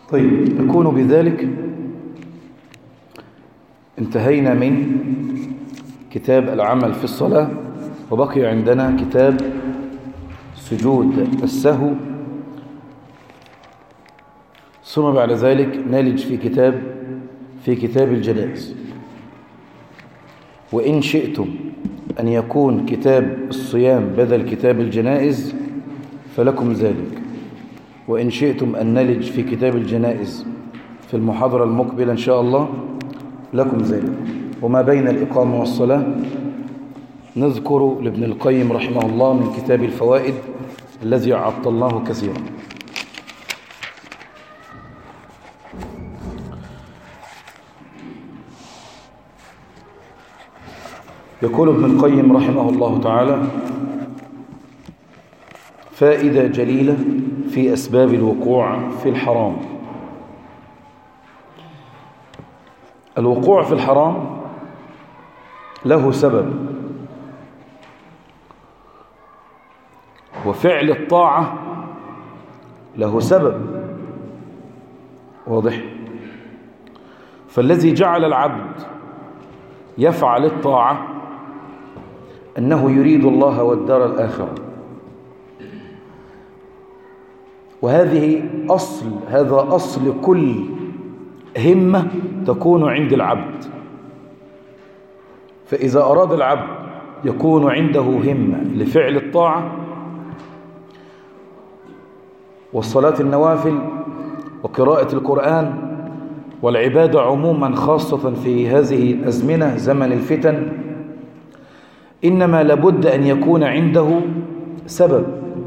طيب نكون بذلك انتهينا من كتاب العمل في الصلاة وبقي عندنا كتاب سجود السهو ثم بعد ذلك نلج في كتاب في كتاب الجنائز وإن شئتم أن يكون كتاب الصيام بدل كتاب الجنائز فلكم ذلك وإن شئتم أن نلج في كتاب الجنائز في المحاضرة المقبلة إن شاء الله لكم ذلك وما بين الإقامة والصلاة نذكر لابن القيم رحمه الله من كتاب الفوائد الذي عطلناه كثيرا يقول ابن القيم رحمه الله تعالى فائدة جليلة في أسباب الوقوع في الحرام الوقوع في الحرام له سبب وفعل الطاعة له سبب واضح فالذي جعل العبد يفعل الطاعة أنه يريد الله والدار الآخرة وهذه أصل هذا أصل كل همة تكون عند العبد فإذا أراد العبد يكون عنده همة لفعل الطاعة والصلاة النوافل وقراءة القرآن والعبادة عموما خاصة في هذه الأزمنة زمن الفتن إنما لابد أن يكون عنده سبب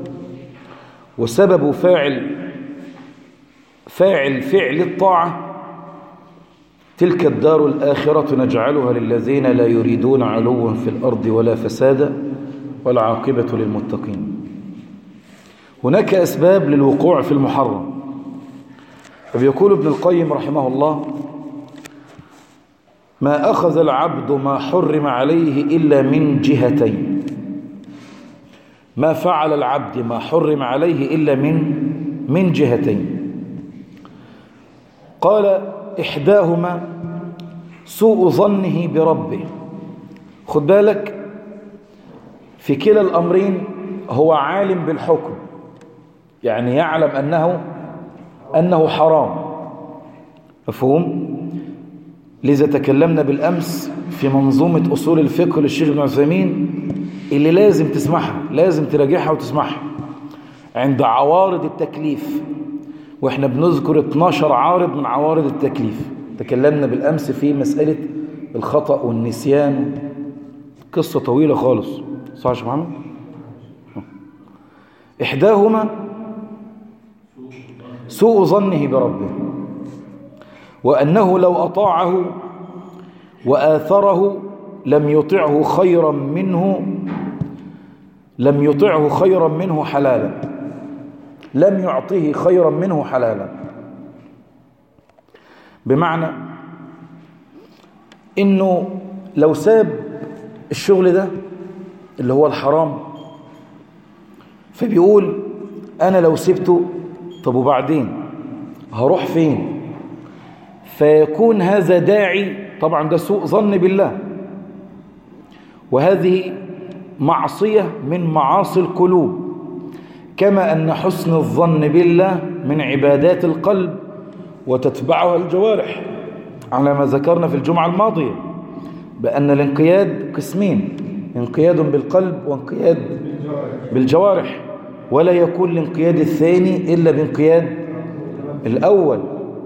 وسبب فاعل فاعل فعل الطاعة تلك الدار الآخرة نجعلها للذين لا يريدون علوا في الأرض ولا فسادا والعاقبة للمتقين هناك أسباب للوقوع في المحرم فبيقول ابن القيم رحمه الله ما أخذ العبد ما حرم عليه إلا من جهتين ما فعل العبد ما حرم عليه إلا من من جهتين قال إحداهما سوء ظنه بربه خد بالك في كلا الأمرين هو عالم بالحكم يعني يعلم أنه أنه حرام مفهوم لذا تكلمنا بالأمس في منظومة أصول الفقه للشيخ ابن عثيمين اللي لازم تسمعها لازم تراجعها وتسمعها عند عوارض التكليف واحنا بنذكر 12 عارض من عوارض التكليف تكلمنا بالأمس في مسألة الخطأ والنسيان قصة طويلة خالص صح يا شيخ محمد إحداهما سوء ظنه بربه وأنه لو أطاعه وآثره لم يطعه خيرا منه لم يطعه خيرا منه حلالا لم يعطيه خيرا منه حلالا بمعنى انه لو ساب الشغل ده اللي هو الحرام فبيقول انا لو سبته طب وبعدين هروح فين فيكون هذا داعي طبعا ده سوء ظن بالله وهذه معصية من معاصي القلوب كما أن حسن الظن بالله من عبادات القلب وتتبعها الجوارح على ما ذكرنا في الجمعة الماضية بأن الانقياد قسمين انقياد بالقلب وانقياد بالجوارح ولا يكون الانقياد الثاني إلا بانقياد الأول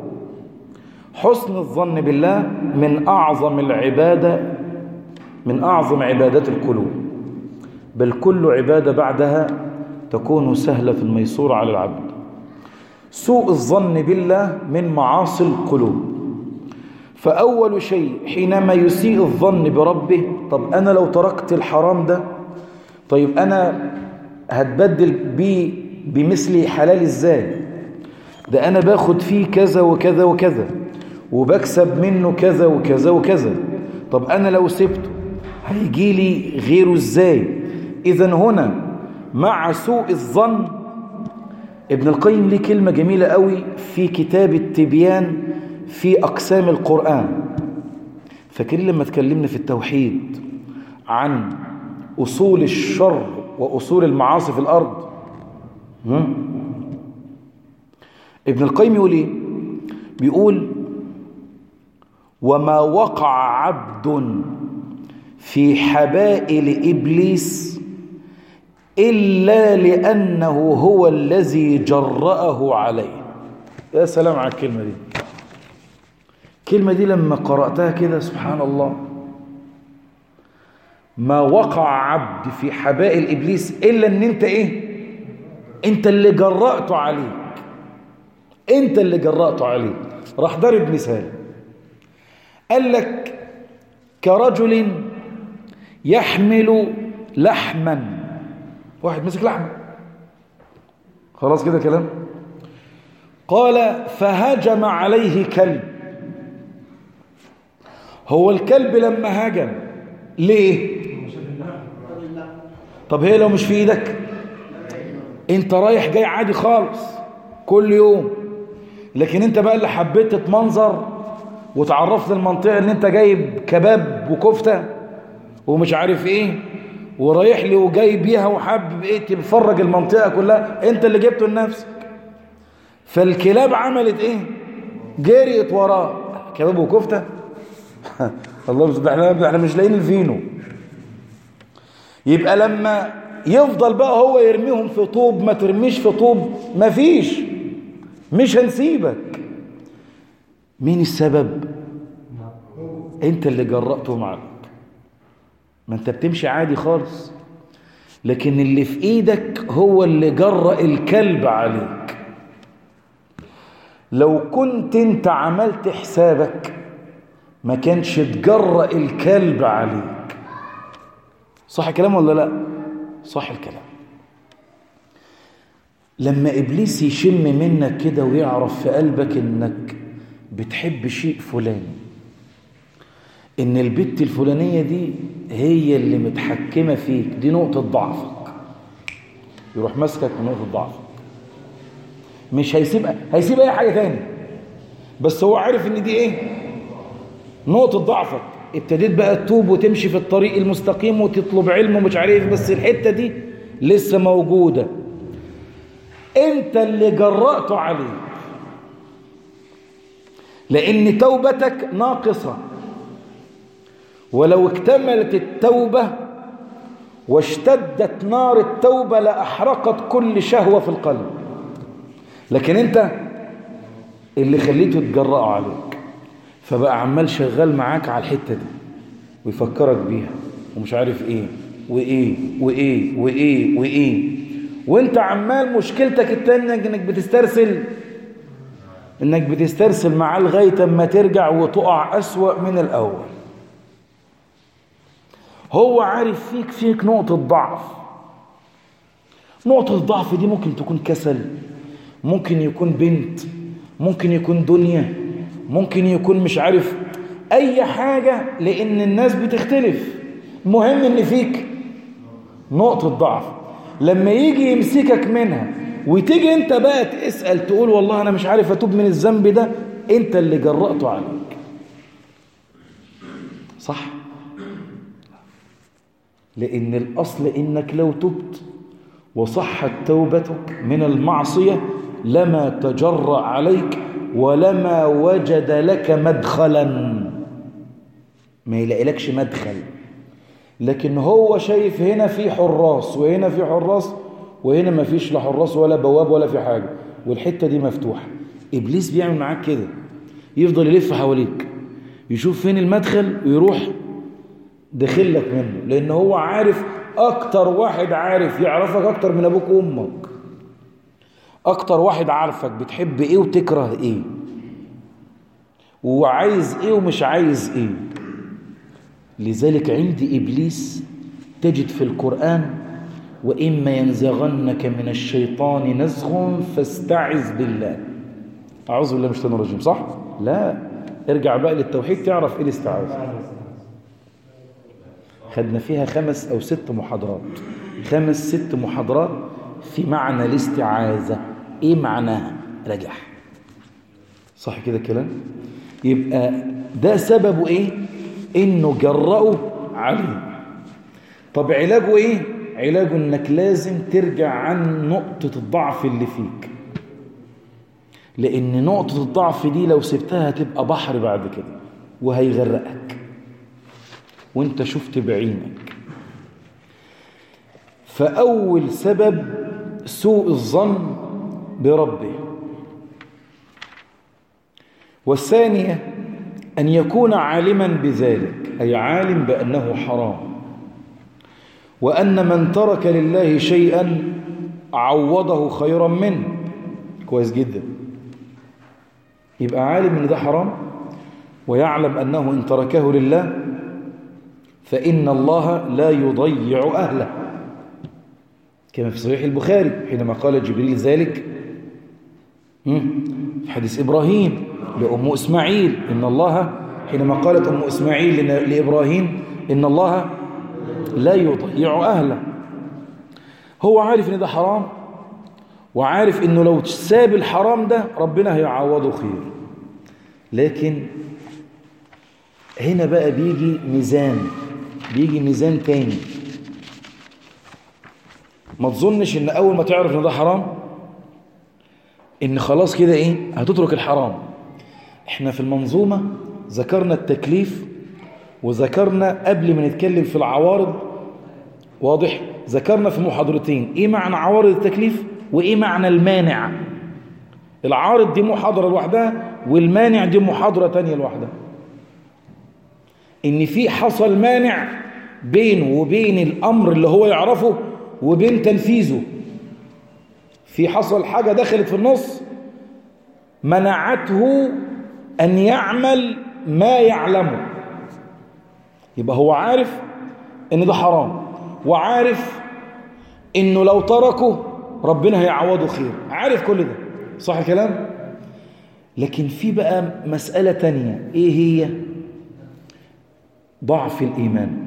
حسن الظن بالله من أعظم العبادة من أعظم عبادات القلوب بل كل عبادة بعدها تكون سهلة الميسور على العبد سوء الظن بالله من معاصي القلوب فأول شيء حينما يسيء الظن بربه طب أنا لو تركت الحرام ده طيب أنا هتبدل بيه بمثل حلال إزاي ده أنا باخد فيه كذا وكذا وكذا وبكسب منه كذا وكذا وكذا طب أنا لو سبته هيجي لي غيره إزاي إذا هنا مع سوء الظن ابن القيم ليه كلمة جميلة قوي في كتاب التبيان في أقسام القرآن فاكرين لما اتكلمنا في التوحيد عن أصول الشر وأصول المعاصي في الأرض هم؟ ابن القيم يقول ايه بيقول وما وقع عبد في حبائل إبليس إلا لأنه هو الذي جرأه عليه يا سلام على الكلمة دي الكلمة دي لما قرأتها كده سبحان الله ما وقع عبد في حبائل إبليس إلا أن أنت إيه أنت اللي جرأته عليك أنت اللي جرأته عليك راح ضرب مثال قال لك كرجل يحمل لحما واحد مسك لحم خلاص كده كلام قال فهجم عليه كلب هو الكلب لما هجم ليه طب هي لو مش في ايدك انت رايح جاي عادي خالص كل يوم لكن انت بقى اللي حبيت تتمنظر وتعرفت المنطقة ان انت جايب كباب وكفتة ومش عارف ايه ورايح لي وجاي بيها وحابب ايه تفرج المنطقة كلها انت اللي جبته لنفسك فالكلاب عملت ايه جريت وراه كباب وكفتة الله ده احنا احنا مش لاقيين الفينو يبقى لما يفضل بقى هو يرميهم في طوب ما ترميش في طوب مفيش مش هنسيبك مين السبب انت اللي جرأته معك ما انت بتمشي عادي خالص لكن اللي في ايدك هو اللي جرأ الكلب عليك لو كنت انت عملت حسابك ما كانش تجرأ الكلب عليك صح الكلام ولا لا صح الكلام لما ابليس يشم منك كده ويعرف في قلبك انك بتحب شيء فلاني ان البت الفلانية دي هي اللي متحكمة فيك دي نقطة ضعفك يروح ماسكك من نقطة ضعفك مش هيسيب هيسيب اي حاجة تاني بس هو عارف ان دي ايه نقطة ضعفك ابتديت بقى تتوب وتمشي في الطريق المستقيم وتطلب علم ومش عارف بس الحتة دي لسه موجودة انت اللي جرأته عليه لأن توبتك ناقصة ولو اكتملت التوبة واشتدت نار التوبة لأحرقت كل شهوة في القلب لكن انت اللي خليته يتجرأ عليك فبقى عمال شغال معاك على الحتة دي ويفكرك بيها ومش عارف ايه وايه وايه وايه وايه وانت عمال مشكلتك التانية انك بتسترسل انك بتسترسل معاه لغاية اما ترجع وتقع اسوأ من الاول هو عارف فيك فيك نقطة ضعف نقطة الضعف دي ممكن تكون كسل ممكن يكون بنت ممكن يكون دنيا ممكن يكون مش عارف اي حاجة لان الناس بتختلف مهم ان فيك نقطة ضعف لما يجي يمسكك منها وتيجي انت بقى تسأل تقول والله انا مش عارف اتوب من الذنب ده انت اللي جرأته عليك صح لان الاصل انك لو تبت وصحت توبتك من المعصية لما تجرأ عليك ولما وجد لك مدخلا ما يلاقيلكش مدخل لكن هو شايف هنا في حراس وهنا في حراس وهنا ما فيش لا حراس ولا بواب ولا في حاجة والحتة دي مفتوحة إبليس بيعمل معاك كده يفضل يلف حواليك يشوف فين المدخل ويروح داخل لك منه لأن هو عارف أكتر واحد عارف يعرفك أكتر من أبوك وأمك أكتر واحد عارفك بتحب إيه وتكره إيه وعايز إيه ومش عايز إيه لذلك عند إبليس تجد في القرآن وإما ينزغنك من الشيطان نزغ فاستعذ بالله أعوذ بالله من الشيطان الرجيم صح؟ لا ارجع بقى للتوحيد تعرف إيه الاستعاذة خدنا فيها خمس أو ست محاضرات خمس ست محاضرات في معنى الاستعاذة ايه معناها راجع صح كده الكلام يبقى ده سببه ايه انه جرأه عليه طب علاجه ايه علاجه انك لازم ترجع عن نقطة الضعف اللي فيك لان نقطة الضعف دي لو سبتها هتبقى بحر بعد كده وهيغرقك وانت شفت بعينك فأول سبب سوء الظن بربه والثانية أن يكون عالما بذلك أي عالم بأنه حرام وأن من ترك لله شيئا عوضه خيرا منه كويس جدا يبقى عالم أن ده حرام ويعلم أنه إن تركه لله فإن الله لا يضيع أهله كما في صحيح البخاري حينما قال جبريل ذلك في حديث إبراهيم لأم إسماعيل إن الله حينما قالت أم إسماعيل لإبراهيم إن الله لا يضيع أهله هو عارف إن ده حرام وعارف إنه لو ساب الحرام ده ربنا هيعوضه خير لكن هنا بقى بيجي ميزان بيجي ميزان تاني ما تظنش ان اول ما تعرف ان ده حرام ان خلاص كده ايه هتترك الحرام احنا في المنظومة ذكرنا التكليف وذكرنا قبل ما نتكلم في العوارض واضح ذكرنا في محاضرتين ايه معنى عوارض التكليف وايه معنى المانع العارض دي محاضرة لوحدها والمانع دي محاضرة تانية لوحدها ان في حصل مانع بينه وبين الامر اللي هو يعرفه وبين تنفيذه في حصل حاجة دخلت في النص منعته أن يعمل ما يعلمه يبقى هو عارف ان ده حرام وعارف انه لو تركه ربنا هيعوضه خير عارف كل ده صح الكلام لكن في بقى مسألة تانية ايه هي ضعف الإيمان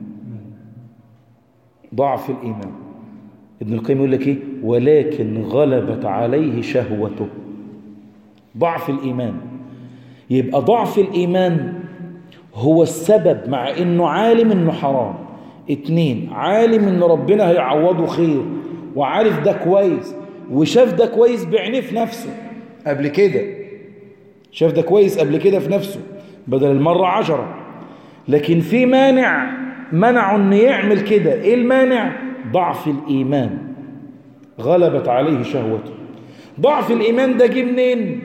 ضعف الإيمان ابن القيم يقول لك ايه ولكن غلبت عليه شهوته ضعف الإيمان يبقى ضعف الإيمان هو السبب مع انه عالم انه حرام اتنين عالم ان ربنا هيعوضه خير وعارف ده كويس وشاف ده كويس بعينيه في نفسه قبل كده شاف ده كويس قبل كده في نفسه بدل المرة عشرة لكن في مانع منعه ان يعمل كده ايه المانع ضعف الايمان غلبت عليه شهوته ضعف الايمان ده جه منين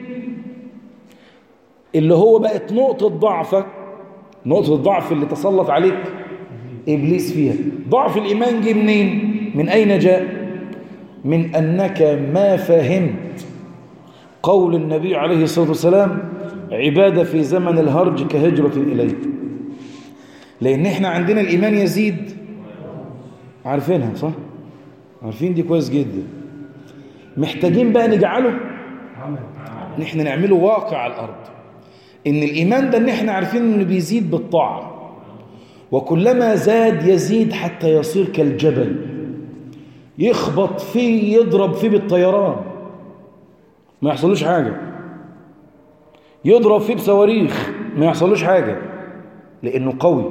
اللي هو بقت نقطة ضعفك نقطة الضعف اللي تسلط عليك إبليس فيها ضعف الإيمان جه منين من أين جاء من أنك ما فهمت قول النبي عليه الصلاة والسلام عبادة في زمن الهرج كهجرة إليه لأن احنا عندنا الإيمان يزيد عارفينها صح عارفين دي كويس جدا محتاجين بقى نجعله نحن نعمله واقع على الأرض إن الإيمان ده إن إحنا عارفين إنه بيزيد بالطاعة وكلما زاد يزيد حتى يصير كالجبل يخبط فيه يضرب فيه بالطيران ما يحصلوش حاجة يضرب فيه بصواريخ ما يحصلوش حاجة لأنه قوي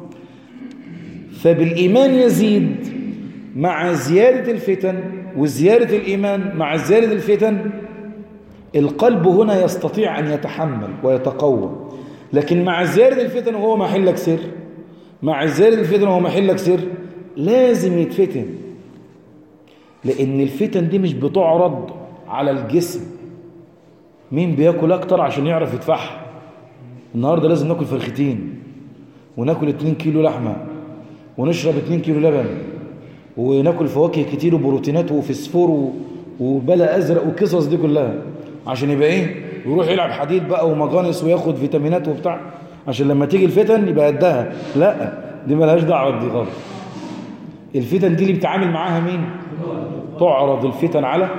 فبالإيمان يزيد مع زيادة الفتن وزيادة الإيمان مع زيادة الفتن القلب هنا يستطيع أن يتحمل ويتقوى لكن مع زيادة الفتن وهو محلك سر مع زيادة الفتن وهو محلك سر لازم يتفتن لأن الفتن دي مش بتعرض على الجسم مين بياكل أكتر عشان يعرف يدفعها النهاردة لازم ناكل فرختين وناكل 2 كيلو لحمة ونشرب 2 كيلو لبن وناكل فواكه كتير وبروتينات وفسفور وبلا أزرق والقصص دي كلها عشان يبقى ايه يروح يلعب حديد بقى ومغانس وياخد فيتامينات وبتاع عشان لما تيجي الفتن يبقى قدها لا دي ملهاش دعوه بدي خالص الفتن دي اللي بيتعامل معاها مين تعرض الفتن على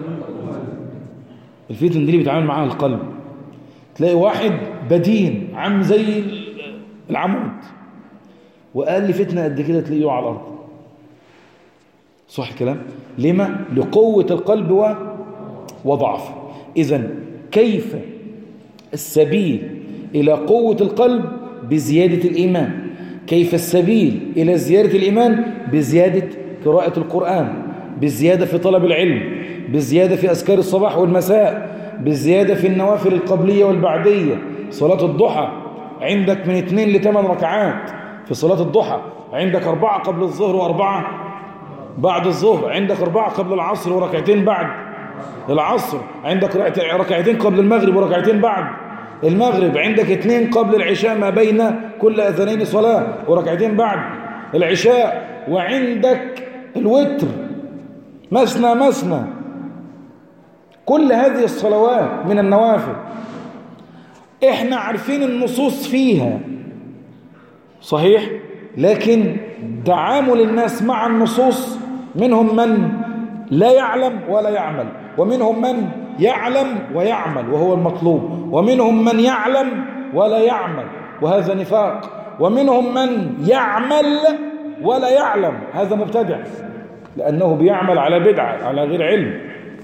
الفتن دي اللي بيتعامل معاها القلب تلاقي واحد بدين عم زي العمود وقال لي فتنه قد كده تلاقيه على الارض صح الكلام لما لقوه القلب و وضعفه إذا كيف السبيل إلى قوة القلب بزيادة الإيمان كيف السبيل إلى زيادة الإيمان بزيادة قراءة القرآن بالزيادة في طلب العلم بالزيادة في أذكار الصباح والمساء بالزيادة في النوافل القبلية والبعدية صلاة الضحى عندك من اثنين لثمان ركعات في صلاة الضحى عندك أربعة قبل الظهر وأربعة بعد الظهر عندك أربعة قبل العصر وركعتين بعد العصر عندك ركعتين قبل المغرب وركعتين بعد المغرب عندك اثنين قبل العشاء ما بين كل أذنين صلاة وركعتين بعد العشاء وعندك الوتر مسنا مسنا كل هذه الصلوات من النوافل احنا عارفين النصوص فيها صحيح لكن تعامل الناس مع النصوص منهم من لا يعلم ولا يعمل ومنهم من يعلم ويعمل وهو المطلوب ومنهم من يعلم ولا يعمل وهذا نفاق ومنهم من يعمل ولا يعلم هذا مبتدع لأنه بيعمل على بدعة على غير علم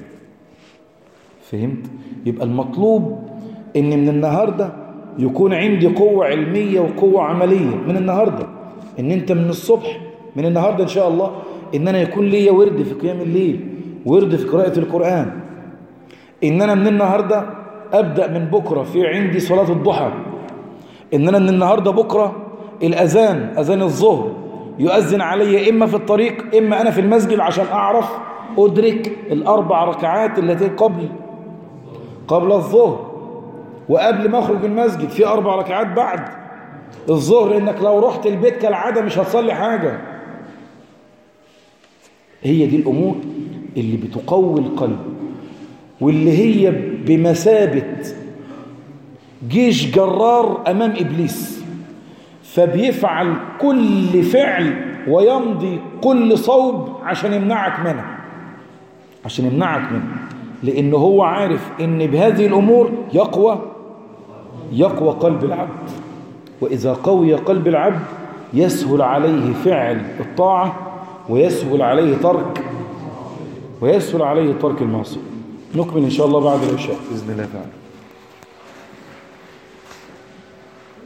فهمت؟ يبقى المطلوب ان من النهاردة يكون عندي قوة علمية وقوة عملية من النهاردة ان انت من الصبح من النهاردة ان شاء الله ان انا يكون لي ورد في قيام الليل ورد في قراءة القرآن ان انا من النهاردة ابدأ من بكرة في عندي صلاة الضحى ان انا من النهاردة بكرة الاذان اذان الظهر يؤذن علي اما في الطريق اما انا في المسجد عشان اعرف ادرك الاربع ركعات التي قبل قبل الظهر وقبل ما اخرج المسجد في اربع ركعات بعد الظهر انك لو رحت البيت كالعاده مش هتصلي حاجه هي دي الامور اللي بتقوي القلب واللي هي بمثابه جيش جرار امام ابليس فبيفعل كل فعل ويمضي كل صوب عشان يمنعك منه عشان يمنعك منه لأنه هو عارف ان بهذه الأمور يقوى يقوى قلب العبد وإذا قوي قلب العبد يسهل عليه فعل الطاعة ويسهل عليه ترك ويسهل عليه ترك المعصية نكمل إن شاء الله بعد العشاء بإذن الله تعالى